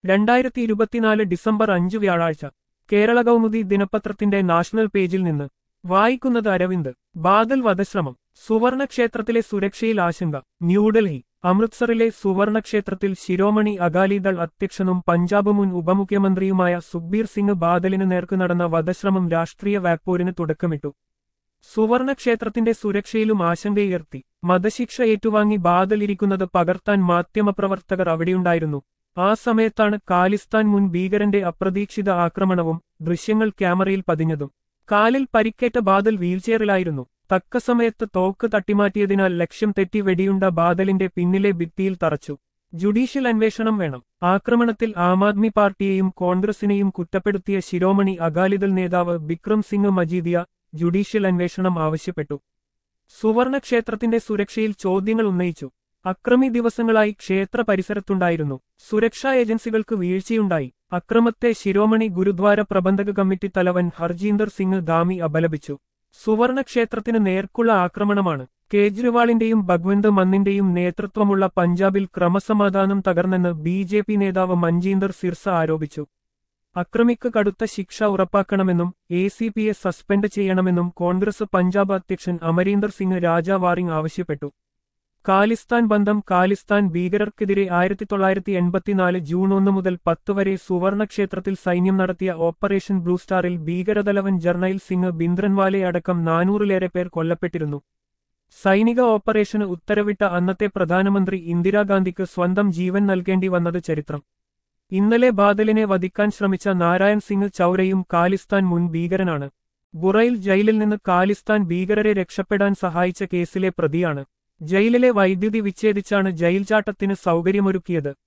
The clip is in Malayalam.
രണ്ടായിരത്തി ഇരുപത്തിനാല് ഡിസംബർ അഞ്ച് വ്യാഴാഴ്ച കേരള കൗമുദി ദിനപത്രത്തിന്റെ നാഷണൽ പേജിൽ നിന്ന് വായിക്കുന്നത് അരവിന്ദ് ബാദൽ വധശ്രമം സുവർണക്ഷേത്രത്തിലെ സുരക്ഷയിൽ ആശങ്ക ന്യൂഡൽഹി അമൃത്സറിലെ സുവർണക്ഷേത്രത്തിൽ ശിരോമണി അകാലിദൾ അധ്യക്ഷനും പഞ്ചാബ് മുൻ ഉപമുഖ്യമന്ത്രിയുമായ സുഖ്ബീർ സിംഗ് ബാദലിന് നേർക്ക് നടന്ന വധശ്രമം രാഷ്ട്രീയ വാക്പോരിന് തുടക്കമിട്ടു സുവർണക്ഷേത്രത്തിന്റെ സുരക്ഷയിലും ആശങ്കയുയർത്തി മതശിക്ഷ ഏറ്റുവാങ്ങി ബാദൽ ഇരിക്കുന്നത് പകർത്താൻ മാധ്യമപ്രവർത്തകർ അവിടെയുണ്ടായിരുന്നു ആ സമയത്താണ് കാലിസ്ഥാൻ മുൻ ഭീകരന്റെ അപ്രതീക്ഷിത ആക്രമണവും ദൃശ്യങ്ങൾ ക്യാമറയിൽ പതിഞ്ഞതും കാലിൽ പരിക്കേറ്റ ബാദൽ വീൽചെയറിലായിരുന്നു തക്ക സമയത്ത് തോക്ക് തട്ടിമാറ്റിയതിനാൽ ലക്ഷ്യം തെറ്റി വെടിയുണ്ട ബാദലിന്റെ പിന്നിലെ ഭിത്തിയിൽ തറച്ചു ജുഡീഷ്യൽ അന്വേഷണം വേണം ആക്രമണത്തിൽ ആം ആദ്മി പാർട്ടിയെയും കോൺഗ്രസിനെയും കുറ്റപ്പെടുത്തിയ ശിരോമണി അകാലിദൾ നേതാവ് ബിക്രം സിംഗ് മജീദിയ ജുഡീഷ്യൽ അന്വേഷണം ആവശ്യപ്പെട്ടു സുവർണക്ഷേത്രത്തിന്റെ സുരക്ഷയിൽ ചോദ്യങ്ങൾ ഉന്നയിച്ചു അക്രമി ദിവസങ്ങളായി ക്ഷേത്ര പരിസരത്തുണ്ടായിരുന്നു സുരക്ഷാ ഏജൻസികൾക്ക് വീഴ്ചയുണ്ടായി അക്രമത്തെ ശിരോമണി ഗുരുദ്വാര പ്രബന്ധക കമ്മിറ്റി തലവൻ ഹർജീന്ദർ സിംഗ് ധാമി അപലപിച്ചു സുവർണക്ഷേത്രത്തിന് നേർക്കുള്ള ആക്രമണമാണ് കേജ്രിവാളിന്റെയും ഭഗ്വന്ത് മന്നിന്റെയും നേതൃത്വമുള്ള പഞ്ചാബിൽ ക്രമസമാധാനം തകർന്നെന്ന് ബി ജെ പി നേതാവ് മഞ്ജീന്ദർ സിർസ ആരോപിച്ചു അക്രമിക്ക് കടുത്ത ശിക്ഷ ഉറപ്പാക്കണമെന്നും എ സി പിയെ സസ്പെൻഡ് ചെയ്യണമെന്നും കോൺഗ്രസ് പഞ്ചാബ് അധ്യക്ഷൻ അമരീന്ദർ സിംഗ് രാജാ വാറിംഗ് ആവശ്യപ്പെട്ടു കാലിസ്ഥാൻ ബന്ധം കാലിസ്ഥാൻ ഭീകരർക്കെതിരെ ആയിരത്തി തൊള്ളായിരത്തി എൺപത്തിനാല് ജൂൺ ഒന്ന് മുതൽ പത്ത് വരെ സുവർണക്ഷേത്രത്തിൽ സൈന്യം നടത്തിയ ഓപ്പറേഷൻ ബ്ലൂ സ്റ്റാറിൽ ഭീകരതലവൻ ജർണൈൽ സിംഗ് ബിന്ദ്രൻവാലെ അടക്കം നാനൂറിലേറെ പേർ കൊല്ലപ്പെട്ടിരുന്നു സൈനിക ഓപ്പറേഷന് ഉത്തരവിട്ട അന്നത്തെ പ്രധാനമന്ത്രി ഇന്ദിരാഗാന്ധിക്ക് സ്വന്തം ജീവൻ നൽകേണ്ടി വന്നത് ചരിത്രം ഇന്നലെ ബാദലിനെ വധിക്കാൻ ശ്രമിച്ച നാരായൺ സിംഗ് ചൌരയും കാലിസ്ഥാൻ മുൻ ഭീകരനാണ് ബുറയിൽ ജയിലിൽ നിന്ന് കാലിസ്ഥാൻ ഭീകരരെ രക്ഷപ്പെടാൻ സഹായിച്ച കേസിലെ പ്രതിയാണ് ജയിലിലെ വൈദ്യുതി വിച്ഛേദിച്ചാണ് ജയിൽ ചാട്ടത്തിന് സൗകര്യമൊരുക്കിയത്